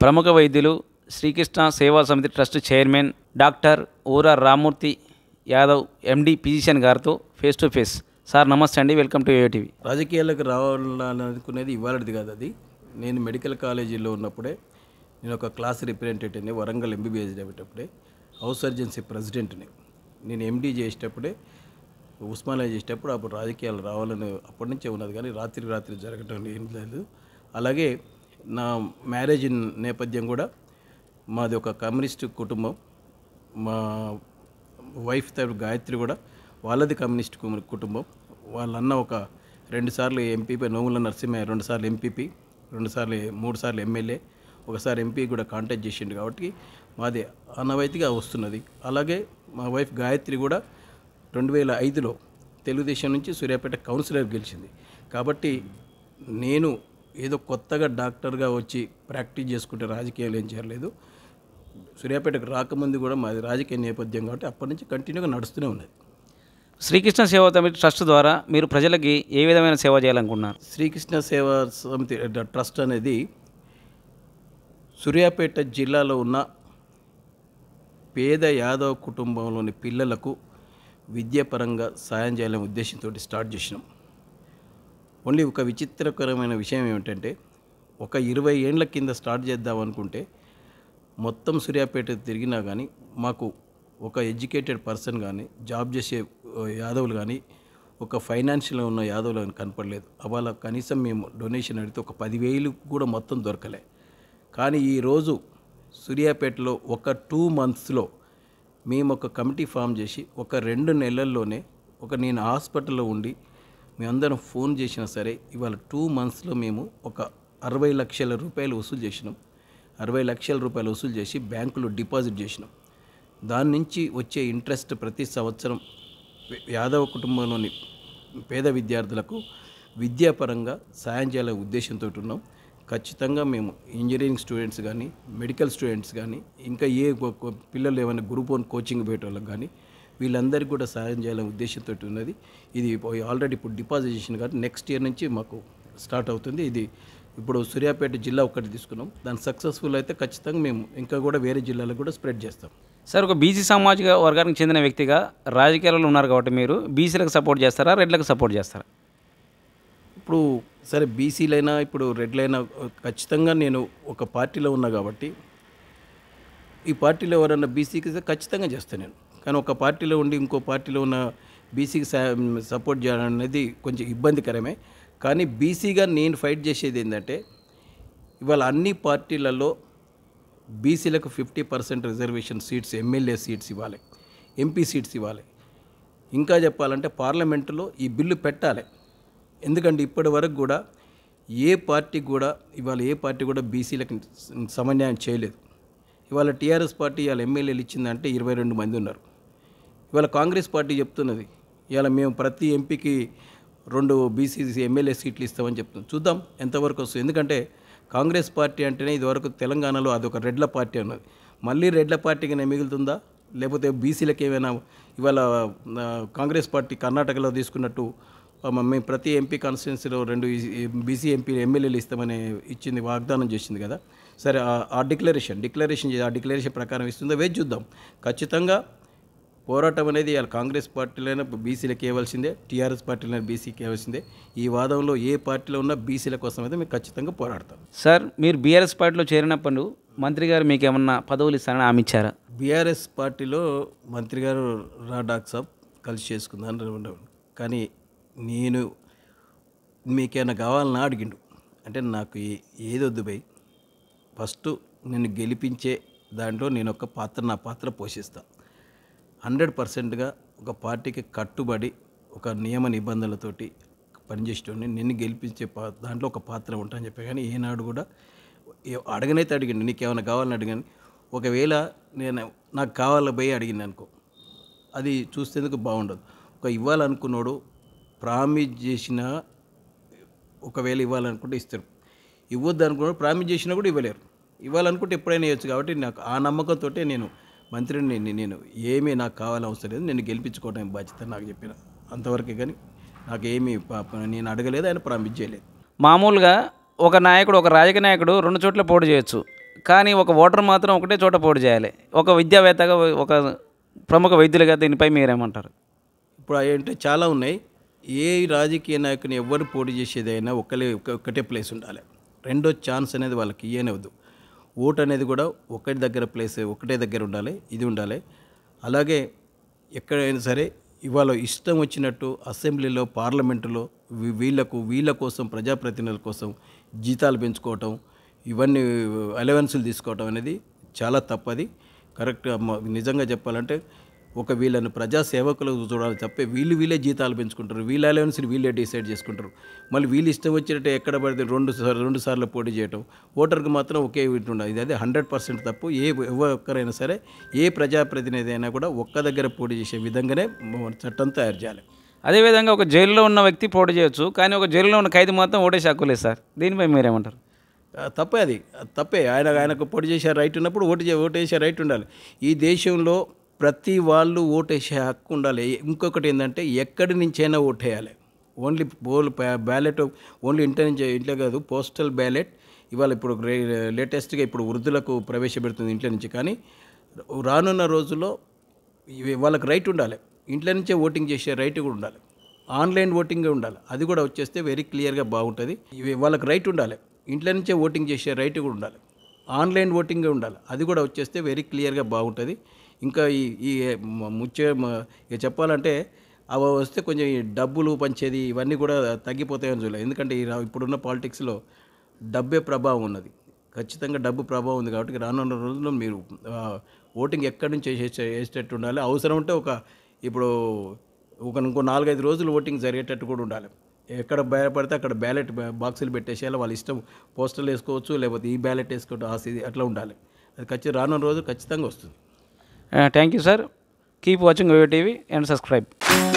ప్రముఖ వైద్యులు శ్రీకృష్ణ సేవా సమితి trust chairman doctor Oora Ramurthy Yadav MD physician గారితో ఫేస్ టు ఫేస్ సార్ నమస్తే అండి వెల్కమ్ టు ఏటీవీ రాజకీయాలకు రావాలని అనుకునేది ఇవాళది కాదు అది నేను మెడికల్ కాలేజీలో ఉన్నప్పుడే నేను ఒక క్లాస్ రిప్రజెంటేటివ్ని వరంగల్ ఎంబీబీఎస్ చదివేటప్పుడే హౌస్ సర్జన్సీ ప్రెసిడెంట్ని నేను ఎండీ చేసేటప్పుడే ఉస్మానియా చేసేటప్పుడు అప్పుడు రాజకీయాలు రావాలని అప్పటి నుంచే ఉన్నది కానీ రాత్రి రాత్రి జరగటం ఏం లేదు అలాగే నా మ్యారేజ్ నేపథ్యం కూడా మాది ఒక కమ్యూనిస్ట్ కుటుంబం మా వైఫ్ తరపు గాయత్రి కూడా వాళ్ళది కమ్యూనిస్ట్ కు- కుటుంబం వాళ్ళ అన్న ఒక రెండుసార్లు ఎంపీపీ నోముల నరసింహయ్య రెండుసార్లు ఎంపీపీ రెండుసార్లు మూడు సార్లు ఎమ్మెల్యే ఒకసారి ఎంపీ కూడా కాంటాక్ట్ చేసిండు కాబట్టి మాది అనవైతిగా వస్తున్నది అలాగే మా వైఫ్ గాయత్రి కూడా రెండు వేల ఐదులో తెలుగుదేశం నుంచి సూర్యాపేట కౌన్సిలర్ గెలిచింది కాబట్టి నేను ఏదో కొత్తగా డాక్టర్గా వచ్చి ప్రాక్టీస్ చేసుకుంటే రాజకీయాలు ఏం చేయలేదు సూర్యాపేటకు రాకముందు కూడా మాది రాజకీయ నేపథ్యం కాబట్టి అప్పటి నుంచి కంటిన్యూగా నడుస్తూనే ఉన్నది శ్రీకృష్ణ సేవా సమితి ట్రస్ట్ ద్వారా మీరు ప్రజలకి ఏ విధమైన సేవ చేయాలనుకుంటున్నారు శ్రీకృష్ణ సేవా సమితి ద- ట్రస్ట్ అనేది సూర్యాపేట జిల్లాలో ఉన్న పేద యాదవ్ కుటుంబంలోని పిల్లలకు విద్యాపరంగా సాయం చేయాలనే ఉద్దేశంతో స్టార్ట్ చేసినాం ఓన్లీ ఒక విచిత్రకరమైన విషయం ఏమిటంటే ఒక ఇరవై ఏండ్ల కింద స్టార్ట్ చేద్దాం అనుకుంటే మొత్తం సూర్యాపేట తిరిగినా కానీ మాకు ఒక ఎడ్యుకేటెడ్ పర్సన్ కానీ జాబ్ చేసే ఆ, యాదవులు కానీ ఒక ఫైనాన్షియల్గా ఉన్న యాదవులు కానీ కనపడలేదు అవాళ కనీసం మేము డొనేషన్ అడిగితే ఒక పదివేలు కూడా మొత్తం దొరకలే కానీ ఈరోజు సూర్యాపేటలో ఒక టూ మంత్స్లో మేము ఒక కమిటీ ఫామ్ చేసి ఒక రెండు నెలల్లోనే ఒక నేను హాస్పిటల్లో ఉండి మేమందరం ఫోన్ చేసినా సరే ఇవాళ టూ మంత్స్లో మేము ఒక అరవై లక్షల రూపాయలు వసూలు చేసినాం అరవై లక్షల రూపాయలు వసూలు చేసి బ్యాంకులో డిపాజిట్ చేసినాం దాని నుంచి వచ్చే ఇంట్రెస్ట్ ప్రతి సంవత్సరం యాదవ కుటుంబంలోని పేద విద్యార్థులకు విద్యాపరంగా సాయం చేయాలనే ఉద్దేశంతో ఉన్నాం ఖచ్చితంగా మేము ఇంజనీరింగ్ స్టూడెంట్స్ కానీ మెడికల్ స్టూడెంట్స్ కానీ ఇంకా ఏ కొ- కొ- పిల్లలు ఏమైనా గ్రూప్ వన్ కోచింగ్ పెట్టేవాళ్ళకి కానీ వీళ్ళందరికీ కూడా సాయం చేయాలనే ఉద్దేశంతో ఉన్నది ఇది ఆల్రెడీ ఇప్పుడు డిపాజిట్ చేసిన కాబట్టి నెక్స్ట్ ఇయర్ నుంచి మాకు స్టార్ట్ అవుతుంది ఇది ఇప్పుడు సూర్యాపేట జిల్లా ఒకటి తీసుకున్నాం దాని సక్సెస్ఫుల్ అయితే ఖచ్చితంగా మేము ఇంకా కూడా వేరే జిల్లాలకు కూడా స్ప్రెడ్ చేస్తాం సార్ ఒక బీసీ సామాజిక వర్గానికి చెందిన వ్యక్తిగా రాజకీయాలలో ఉన్నారు కాబట్టి మీరు బీసీలకు సపోర్ట్ చేస్తారా రెడ్లకు సపోర్ట్ చేస్తారా ఇప్పుడు సరే బీసీలైనా ఇప్పుడు రెడ్లైనా ఖచ్చితంగా నేను ఒక పార్టీలో ఉన్నా కాబట్టి ఈ పార్టీలో ఎవరన్నా బీసీకి ఇస్తే ఖచ్చితంగా చేస్తాను నేను కానీ ఒక పార్టీలో ఉండి ఇంకో పార్టీలో ఉన్న బీసీకి సపోర్ట్ చేయడం అనేది కొంచెం ఇబ్బందికరమే కానీ బీసీగా నేను ఫైట్ చేసేది ఏంటంటే ఇవాళ అన్ని పార్టీలలో బీసీలకు fifty percent reservation seats MLA seats ఇవ్వాలి ఎంపీ సీట్స్ ఇవ్వాలి ఇంకా చెప్పాలంటే పార్లమెంటులో ఈ బిల్లు పెట్టాలి ఎందుకంటే ఇప్పటి వరకు కూడా ఏ పార్టీ కూడా ఇవాళ ఏ పార్టీ కూడా బీసీలకు సమన్యాయం చేయలేదు ఇవాళ టీఆర్ఎస్ పార్టీ ఇవాళ ఎమ్మెల్యేలు ఇచ్చిందంటే ఇరవై రెండు మంది ఉన్నారు ఇవాళ కాంగ్రెస్ పార్టీ చెప్తున్నది ఇవాళ మేము ప్రతి ఎంపీకి రెండు బీసీ ఎమ్మెల్యే సీట్లు ఇస్తామని చెప్తున్నాం చూద్దాం ఎంతవరకు వస్తుంది ఎందుకంటే కాంగ్రెస్ పార్టీ అంటేనే ఇదివరకు తెలంగాణలో అదొక రెడ్ల పార్టీ ఉన్నది మళ్ళీ రెడ్ల పార్టీగానే మిగులుతుందా లేకపోతే బీసీలకు ఏమైనా ఇవాళ ఆ, కాంగ్రెస్ పార్టీ కర్ణాటకలో తీసుకున్నట్టు ఆ, మేము ప్రతి ఎంపీ కాన్స్టిట్యున్సీలో రెండు బీసీ ఎంపీ ఎమ్మెల్యేలు ఇస్తామని ఇచ్చింది వాగ్దానం చేసింది కదా సరే ఆ- ఆ డిక్లరేషన్ డిక్లరేషన్ చే- ఆ డిక్లరేషన్ ప్రకారం ఇస్తుందో వేచి చూద్దాం ఖచ్చితంగా పోరాటం అనేది ఇవాళ కాంగ్రెస్ పార్టీలైనా బీసీలకు ఇవ్వాల్సిందే టీఆర్ఎస్ పార్టీలైనా బీసీకి ఇవ్వాల్సిందే ఈ వాదంలో ఏ పార్టీలో ఉన్నా బీసీల కోసం అయితే మేము ఖచ్చితంగా పోరాడతాం సార్ మీరు బీఆర్ఎస్ పార్టీలో చేరినప్పుడు మంత్రి గారు మీకు ఏమన్నా పదవులు ఇస్తారని హామీ ఇచ్చారా బీఆర్ఎస్ పార్టీలో మంత్రి గారు రా డాక్ సాబ్ కలిసి చేసుకుందాం ఉండేవాడు కానీ నేను మీకేమైనా కావాలని అడిగిండు అంటే నాకు ఏ- ఏది వద్దు భయ్ ఫస్ట్ నేను గెలిపించే దాంట్లో నేను ఒక పాత్ర నా పాత్ర పోషిస్తా హండ్రెడ్ పర్సెంట్గా ఒక పార్టీకి కట్టుబడి ఒక నియమ నిబంధనలతోటి పనిచేసేటోడిని నిన్ను గెలిపించే పా దాంట్లో ఒక పాత్ర ఉంటా అని చెప్పి కానీ ఏనాడు కూడా ఏ- అడగనైతే అడిగిండు నీకు ఏమైనా కావాలని అడిగాను ఒకవేళ నేను నాకు కావాల పోయి అడిగింది అనుకో అది చూస్తేందుకు బాగుండదు ఒక ఇవ్వాలనుకున్నాడు ప్రామిస్ చేసిన ఒకవేళ ఇవ్వాలనుకుంటే ఇస్తారు ఇవ్వద్దు అనుకున్నాడు ప్రామిస్ చేసినా కూడా ఇవ్వలేరు ఇవ్వాలనుకుంటే ఎప్పుడైనా ఇవ్వచ్చు కాబట్టి నాకు ఆ నమ్మకంతో నేను మంత్రిని నేను- నేను ఏమీ నాకు కావాలని అవసరం లేదు నేను గెలిపించుకోవడం బాధ్యత నాకు చెప్పిన అంతవరకే కానీ నాకు ఏమీ ప- ప- నేను అడగలేదు ఆయన ప్రామిస్ చేయలేదు మామూలుగా ఒక నాయకుడు ఒక రాజకీయ నాయకుడు రెండు చోట్ల పోటీ చేయొచ్చు కానీ ఒక ఓటర్ మాత్రం ఒకటే చోట పోటీ చేయాలి ఒక విద్యావేత్తగా ఒక ప్రముఖ వైద్యులుగా దీనిపై మీరేమంటారు ఇప్పుడు అంటే చాలా ఉన్నాయి ఏ రాజకీయ నాయకుని ఎవరు పోటీ చేసేదైనా ఒకలే ఒక- ఒకటే ప్లేస్ ఉండాలి రెండో ఛాన్స్ అనేది వాళ్ళకి ఇయ్యనివద్దు ఓట్ అనేది కూడా ఒకటి దగ్గర ప్లేస్ ఒకటే దగ్గర ఉండాలి ఇది ఉండాలి అలాగే ఎక్కడైనా సరే ఇవాళ ఇష్టం వచ్చినట్టు అసెంబ్లీలో పార్లమెంటులో వీ- వీళ్ళకు వీళ్ళ కోసం ప్రజాప్రతినిధుల కోసం జీతాలు పెంచుకోవటం ఇవన్నీ అలవెన్సులు తీసుకోవటం అనేది చాలా తప్పది కరెక్ట్ నిజంగా చెప్పాలంటే ఒక వీళ్ళని ప్రజా సేవకులు చూడాలి తప్పే వీళ్ళు వీళ్ళే జీతాలు పెంచుకుంటారు వీళ్ళ అలవెన్స్ని వీళ్ళే డిసైడ్ చేసుకుంటారు మళ్ళీ వీళ్ళు ఇష్టం వచ్చినట్టు ఎక్కడ పడితే రెండు సార్లు రెండు సార్లు పోటీ చేయటం ఓటర్కి మాత్రం ఒకే వీటి ఉండాలి ఇది అదే హండ్రెడ్ పర్సెంట్ తప్పు ఏ ఒక్కరైనా సరే ఏ ప్రజాప్రతినిధి అయినా కూడా ఒక్క దగ్గర పోటీ చేసే విధంగానే మన చట్టం తయారు చేయాలి అదేవిధంగా ఒక జైల్లో ఉన్న వ్యక్తి పోటీ చేయొచ్చు కానీ ఒక జైల్లో ఉన్న ఖైదీ మాత్రం ఓటేసి హక్కు లేదు సార్ దీనిపై మీరేమంటారు ఆ, తప్పే అది అది తప్పే ఆయన ఆయనకు పోటీ చేసే రైట్ ఉన్నప్పుడు ఓటు చే- ఓటు వేసే రైట్ ఉండాలి ఈ దేశంలో ప్రతి వాళ్ళు ఓటు వేసే హక్కు ఉండాలి ఇంకొకటి ఏంటంటే ఎక్కడి నుంచైనా ఓటు వేయాలి ఓన్లీ పోల్ బ్యాలెట్ ఓన్లీ ఇంటి నుంచి ఇంట్లో కాదు పోస్టల్ బ్యాలెట్ ఇవాళ ఇప్పుడు లేటెస్ట్గా ఇప్పుడు వృద్ధులకు ప్రవేశపెడుతుంది ఇంట్లో నుంచి కానీ రానున్న రోజుల్లో ఇవి వాళ్ళకి రైట్ ఉండాలి ఇంట్లో నుంచే ఓటింగ్ చేసే రైట్ కూడా ఉండాలి ఆన్లైన్ ఓటింగ్ ఉండాలి అది కూడా వచ్చేస్తే వెరీ క్లియర్గా బాగుంటుంది ఇవి వాళ్ళకి రైట్ ఉండాలి ఇంట్లో నుంచే ఓటింగ్ చేసే రైట్ కూడా ఉండాలి ఆన్లైన్ ఓటింగ్ ఉండాలి అది కూడా వచ్చేస్తే వెరీ క్లియర్గా బాగుంటుంది ఇంకా ఈ ఈ మ- ముచ్చ మ- ఇక చెప్పాలంటే అవి వస్తే కొంచెం ఈ డబ్బులు పంచేది ఇవన్నీ కూడా తగ్గిపోతాయని చూడాలి ఎందుకంటే ఈ రా- ఇప్పుడున్న పాలిటిక్స్లో డబ్బే ప్రభావం ఉన్నది ఖచ్చితంగా డబ్బు ప్రభావం ఉంది కాబట్టి రానున్న రోజుల్లో మీరు ఆ, ఓటింగ్ ఎక్కడి నుంచి వేసే వేసేటట్టు ఉండాలి అవసరం ఉంటే ఒక ఇప్పుడు ఒక ఇంకో నాలుగైదు రోజులు ఓటింగ్ జరిగేటట్టు కూడా ఉండాలి ఎక్కడ భయపడితే అక్కడ బ్యాలెట్ బాక్సులు పెట్టేసేయాలి వాళ్ళ ఇష్టం పోస్టర్లు వేసుకోవచ్చు లేకపోతే ఈ బ్యాలెట్ వేసుకోవడం ఆ సీ- అట్లా ఉండాలి అది ఖచ్చితంగా రానున్న రోజు ఖచ్చితంగా వస్తుంది thank you sir keep watching OYO TV and subscribe